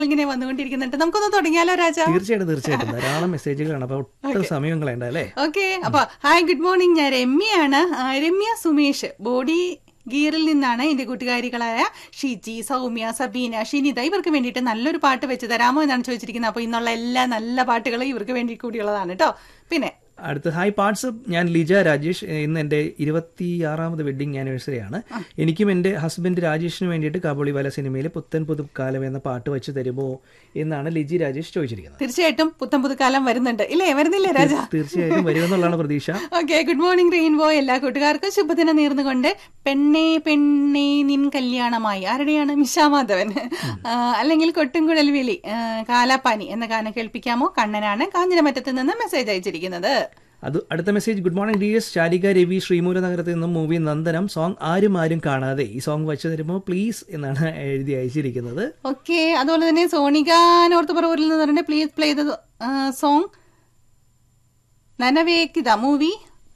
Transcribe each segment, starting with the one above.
ഇങ്ങനെ വന്നുകൊണ്ടിരിക്കുന്നുണ്ട് നമുക്കൊന്ന് തുടങ്ങിയാലോ രാജ തീർച്ചയായിട്ടും തീർച്ചയായിട്ടും ധാരാളം മെസ്സേജുകളാണ് അപ്പൊ ഒട്ടും സമയം കളയണ്ട അല്ലേ ഓക്കെ അപ്പൊ ഹായ് ഗുഡ് മോർണിംഗ് ഞാൻ രമ്യയാണ് ആ, രമ്യ സുമേഷ് ബോഡി ഗിയറിൽ നിന്നാണ് എന്റെ കൂട്ടുകാരികളായ ഷിജി സൗമ്യ സബീന ഷിനിത ഇവർക്ക് വേണ്ടിയിട്ട് നല്ലൊരു പാട്ട് വെച്ച് തരാമോ എന്നാണ് ചോദിച്ചിരിക്കുന്നത് അപ്പൊ ഇന്നുള്ള എല്ലാ നല്ല പാട്ടുകളും ഇവർക്ക് വേണ്ടി കൂടിയുള്ളതാണ് കേട്ടോ പിന്നെ അടുത്ത് ഹായ് പാർട്സപ്പ് ഞാൻ ലിജ രാജേഷ് ഏഹ് ഇന്ന് എൻ്റെ ഇരുപത്തിയാറാമത് വെഡിങ് ആനിവേഴ്സറിയാണ് എനിക്കും എൻ്റെ ഹസ്ബൻഡ് രാജേഷിന് വേണ്ടിയിട്ട് കാബൂളിവാല സിനിമയിൽ പുത്തൻ പുതുക്കാലം എന്ന പാട്ട് വെച്ച് തരുമോ എന്നാണ് ലിജി രാജേഷ് ചോദിച്ചിരിക്കുന്നത് തീർച്ചയായിട്ടും പുത്തൻ പുതുക്കാലം വരുന്നുണ്ട് ഇല്ലേ വരുന്നില്ലേ രാജ തീർച്ചയായിട്ടും വരുമെന്നുള്ളതാണ് പ്രതീക്ഷ ഓക്കെ ഗുഡ് മോർണിംഗ് റെയിൻബോ എല്ലാ കൂട്ടുകാർക്കും ശുഭദിനം നേർന്നുകൊണ്ട് പെണ്ണേ പെണ്ണേ നിൻ കല്യാണമായി ആരുടെയാണ് മിഷാമാധവൻ ആ, അല്ലെങ്കിൽ കൊട്ടുംകുഴൽ വിളി ആ, കാലാപ്പാനി എന്ന ഗാനം കേൾപ്പിക്കാമോ കണ്ണനാണ് കാഞ്ഞിരമറ്റത്ത് നിന്ന് മെസ്സേജ് അയച്ചിരിക്കുന്നത് അത് അടുത്ത message good morning D S Sarika Ravi ശ്രീമൂല നഗരത്തിൽ നിന്നും മൂവി നന്ദനം സോങ് ആരും ആരും കാണാതെ ഈ സോങ് വെച്ച് തരുമോ പ്ലീസ് എന്നാണ് എഴുതി അയച്ചിരിക്കുന്നത് ഓക്കെ അതുപോലെ തന്നെ സോണിക നോർത്ത് പറവൂരിൽ നിന്ന് പറഞ്ഞ പ്ലീസ് പ്ലേ ദ സോങ് നനവേക്കിത മൂവി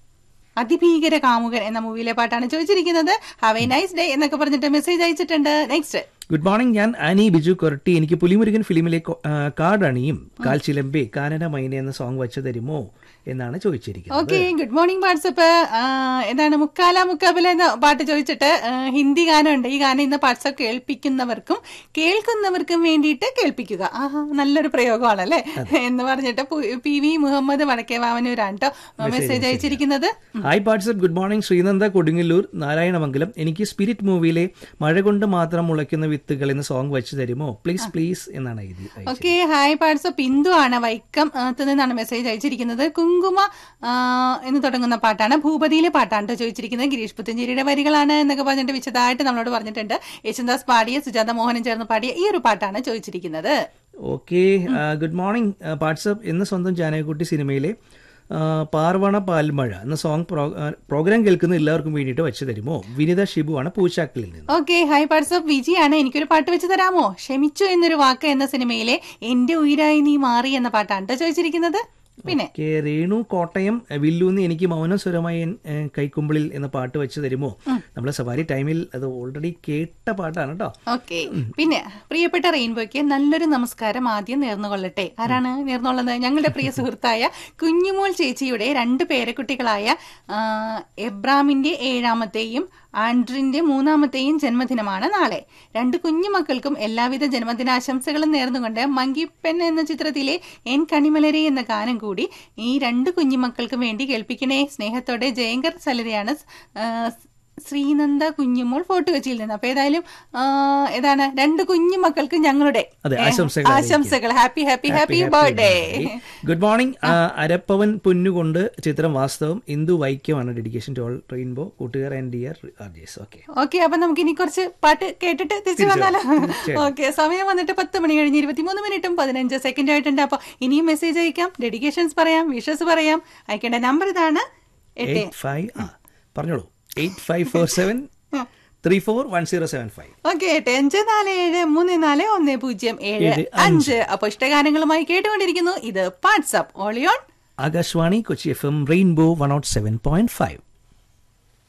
അതിഭീകര കാമുകൻ എന്ന മൂവിയിലെ പാട്ടാണ് ചോദിച്ചിരിക്കുന്നത് ഹാവ് എ നൈസ് ഡേ എന്നൊക്കെ പറഞ്ഞിട്ട് മെസ്സേജ് അയച്ചിട്ടുണ്ട് നെക്സ്റ്റ് ഗുഡ് മോർണിംഗ് ഞാൻ ആനി ബിജു കൊരട്ടി എനിക്ക് പുലിമുരുകൻ ഫിലിമിലെ കൊ- ആ, കാടണിയും കാൽ ചിലമ്പേ കാനന മൈന എന്ന സോങ് വെച്ച് തരുമോ എന്നാണ് ചോദിച്ചിരിക്കുന്നത് ഓക്കെ ഗുഡ് മോർണിംഗ് വാട്സപ്പ് എന്താണ് മുക്കാല മുക്കാബില എന്ന പാട്ട് ചോദിച്ചിട്ട് ആ, ഹിന്ദി ഗാനമുണ്ട് ഈ ഗാനം ഇന്ന് വാട്സപ്പ് കേൾപ്പിക്കുന്നവർക്കും കേൾക്കുന്നവർക്കും വേണ്ടിയിട്ട് കേൾപ്പിക്കുക ആഹാ നല്ലൊരു പ്രയോഗമാണല്ലേ എന്ന് പറഞ്ഞിട്ട് പു- പി വി മുഹമ്മദ് വടക്കേ വാവനൂരാണ് കേട്ടോ മെസ്സേജ് അയച്ചിരിക്കുന്നത് hi WhatsApp good morning Sreenanda Kodungallur Narayanamangalam എനിക്ക് സ്പിരിറ്റ് മൂവിയിലെ മഴ കൊണ്ട് മാത്രം മുളയ്ക്കുന്ന വിത്തുകൾ എന്ന സോങ് വെച്ച് തരുമോ പ്ലീസ് പ്ലീസ് എന്നാണ് എഴുതി അയച്ചത്. ഓക്കെ ഹായ് പാട്സപ്പ് ബിന്ദു ആണ് വൈക്കം ആ, ത്ത് നിന്നാണ് മെസ്സേജ് അയച്ചിരിക്കുന്നത് കുങ്കുമ ആ, എന്ന് തുടങ്ങുന്ന പാട്ടാണ് ഭൂപതിയിലെ പാട്ടാണ് ട്ടോ ചോദിച്ചിരിക്കുന്നത് ഗിരീഷ് പുത്തഞ്ചേരിയുടെ വരികളാണ് എന്നൊക്കെ പറഞ്ഞിട്ട് വിശദമായിട്ട് നമ്മളോട് പറഞ്ഞിട്ടുണ്ട് യേശുദാസ് പാടിയ സുജാത മോഹനും ചേർന്ന് പാടിയ ഈ ഒരു പാട്ടാണ് ചോദിച്ചിരിക്കുന്നത് ഓക്കെ ഗുഡ് മോർണിംഗ് വാട്സപ്പ് ഇന്ന് സ്വന്തം ജാനകുട്ടി സിനിമയിലെ ആ, പാർവണ പാൽമഴ എന്ന സോങ് പ്രോഗ്രാം കേൾക്കുന്ന എല്ലാവർക്കും വേണ്ടിയിട്ട് വെച്ച് തരുമോ വിനിത ഷിബു ആണ് പൂച്ചാക്കിളിൽ നിന്ന് ഓക്കെ ഹായ് പാട്സപ്പ് വിജിയാണ് എനിക്കൊരു പാട്ട് വെച്ച് തരാമോ ക്ഷമിച്ചു എന്നൊരു വാക്ക് എന്ന സിനിമയിലെ എന്റെ ഉയിരായി നീ മാറി എന്ന പാട്ടാണ് ട്ടോ ചോദിച്ചിരിക്കുന്നത് പിന്നെ ഓക്കെ രേണു കോട്ടയം വില്ലൂന്ന് എനിക്ക് മൗന സ്വരമായി എൻ, ഏ, കൈക്കുമ്പിളിൽ എന്ന പാട്ട് വെച്ച് തരുമോ നമ്മളെ സവാരി ടൈമിൽ അത് ഓൾറെഡി കേട്ട പാട്ടാണ് കേട്ടോ ഓക്കെ പിന്നെ പ്രിയപ്പെട്ട റെയിൻബോയ്ക്ക് നല്ലൊരു നമസ്കാരം ആദ്യം നേർന്നുകൊള്ളട്ടെ ആരാണ് നേർന്നുകൊള്ളുന്നത് ഞങ്ങളുടെ പ്രിയ സുഹൃത്തായ കുഞ്ഞുമോൾ ചേച്ചിയുടെ രണ്ട് പേരക്കുട്ടികളായ ആ, എബ്രാമിന്റെ ഏഴാമത്തെയും ആൻഡ്രിന്റെ മൂന്നാമത്തെയും ജന്മദിനമാണ് നാളെ രണ്ട് കുഞ്ഞുമക്കൾക്കും എല്ലാവിധ ജന്മദിനാശംസകളും നേർന്നുകൊണ്ട് മങ്കിപ്പെൻ എന്ന ചിത്രത്തിലെ എൻ കണിമലരെ എന്ന ഗാനം കൂടി ഈ രണ്ട് കുഞ്ഞുമക്കൾക്കും വേണ്ടി കേൾപ്പിക്കണേ സ്നേഹത്തോടെ ജയങ്കർ സലരയാണ് ആ, ശ്രീനന്ദ കുഞ്ഞുമോൾ ഫോർട്ട് കൊച്ചിയിൽ നിന്ന് അപ്പൊ ഏതായാലും ആ, ഏതാണ് രണ്ട് കുഞ്ഞു മക്കൾക്ക് ഞങ്ങളുടെ അതെ, ഏ, ആശംസകൾ ആശംസകൾ happy happy happy birthday good morning അരപ്പവൻ പൊന്നുകൊണ്ട് ചിത്രം വാസ്തവം ഇന്ദു വൈക്കമാണ് ഡെഡിക്കേഷൻ ടു ഓൾ റെയിൻബോ കൂട്ടുകാർ and dear RJs okay okay അപ്പൊ നമുക്ക് ഇനി കുറച്ച് പാട്ട് കേട്ടിട്ട് തിരിച്ചു വന്നാലോ ഓക്കെ സമയം വന്നിട്ട് പത്ത് മണി കഴിഞ്ഞ് ഇരുപത്തിമൂന്ന് മിനിറ്റും പതിനഞ്ച് സെക്കൻഡ് ആയിട്ടുണ്ട് അപ്പൊ ഇനിയും മെസ്സേജ് അയക്കാം ഡെഡിക്കേഷൻസ് പറയാം വിഷസ് പറയാം അയക്കേണ്ട നമ്പർ ഇതാണ് എട്ട് എയ്റ്റ് ഫൈവ് ആ പറഞ്ഞോളൂ eight five four seven three four one zero seven five okay എട്ട് അഞ്ച് നാല് ഏഴ് മൂന്ന് നാല് ഒന്ന് പൂജ്യം ഏഴ് ഏഴ് അഞ്ച് അപ്പൊ ഇഷ്ടഗാനങ്ങളുമായി കേട്ടുകൊണ്ടിരിക്കുന്നു ഇത് വാട്സ്ആപ്പ് ഓളിയോൺ Akashvani Kochi F M Rainbow one out seven point five